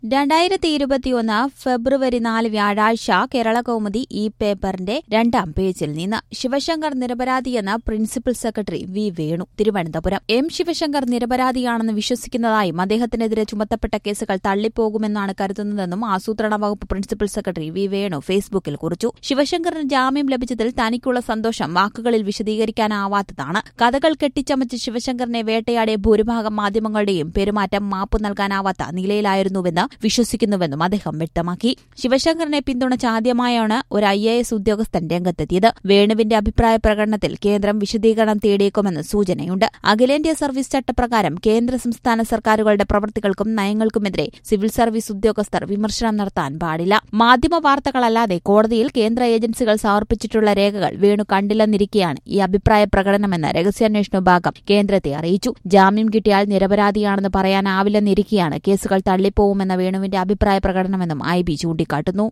രണ്ടായിരത്തി ഇരുപത്തിയൊന്ന് ഫെബ്രുവരി നാല് വ്യാഴാഴ്ച കേരള കൗമുദി ഈ പേപ്പറിന്റെ രണ്ടാം പേജിൽ നിന്ന് ശിവശങ്കർ നിരപരാധിയെന്ന് principal secretary V Venu Thiruvananthapuram M Sivasankar നിരപരാധിയാണെന്ന് വിശ്വസിക്കുന്നതായും അദ്ദേഹത്തിനെതിരെ ചുമത്തപ്പെട്ട കേസുകൾ തള്ളിപ്പോകുമെന്നാണ് കരുതുന്നതെന്നും ആസൂത്രണ വകുപ്പ് പ്രിൻസിപ്പൽ സെക്രട്ടറി വി വേണു ഫേസ്ബുക്കിൽ കുറിച്ചു ശിവശങ്കറിന് ജാമ്യം ലഭിച്ചതിൽ തനിക്കുള്ള സന്തോഷം വാക്കുകളിൽ വിശദീകരിക്കാനാവാത്തതാണ് കഥകൾ കെട്ടിച്ചമച്ച് ശിവശങ്കറിനെ വേട്ടയാടിയ ഭൂരിഭാഗം മാധ്യമങ്ങളുടെയും പെരുമാറ്റം മാപ്പു നൽകാനാവാത്ത നിലയിലായിരുന്നുവെന്ന് വിശ്വസിക്കുന്നുവെന്നും അദ്ദേഹം വ്യക്തമാക്കി ശിവശങ്കറിനെ പിന്തുണച്ച് ആദ്യമായാണ് ഒരു ഐ എ എസ് ഉദ്യോഗസ്ഥൻ രംഗത്തെത്തിയത് വേണുവിന്റെ അഭിപ്രായ പ്രകടനത്തിൽ കേന്ദ്രം വിശദീകരണം തേടിയേക്കുമെന്ന് സൂചനയുണ്ട് അഖിലേന്ത്യാ സർവീസ് ചട്ടപ്രകാരം കേന്ദ്ര സംസ്ഥാന സർക്കാരുകളുടെ പ്രവൃത്തികൾക്കും നയങ്ങൾക്കുമെതിരെ സിവിൽ സർവീസ് ഉദ്യോഗസ്ഥർ വിമർശനം നടത്താൻ പാടില്ല മാധ്യമ വാർത്തകളല്ലാതെ കോടതിയിൽ കേന്ദ്ര ഏജൻസികൾ സമർപ്പിച്ചിട്ടുള്ള രേഖകൾ വേണു കണ്ടില്ലെന്നിരിക്കെയാണ് ഈ അഭിപ്രായ പ്രകടനമെന്ന് രഹസ്യാന്വേഷണ വിഭാഗം കേന്ദ്രത്തെ അറിയിച്ചു ജാമ്യം കിട്ടിയാൽ നിരപരാധിയാണെന്ന് പറയാനാവില്ലെന്നിരിക്കെയാണ് കേസുകൾ തള്ളിപ്പോവുമെന്ന വേണുവിന്റെ അഭിപ്രായ പ്രകടനമെന്നും ഐ ബി ചൂണ്ടിക്കാട്ടുന്നു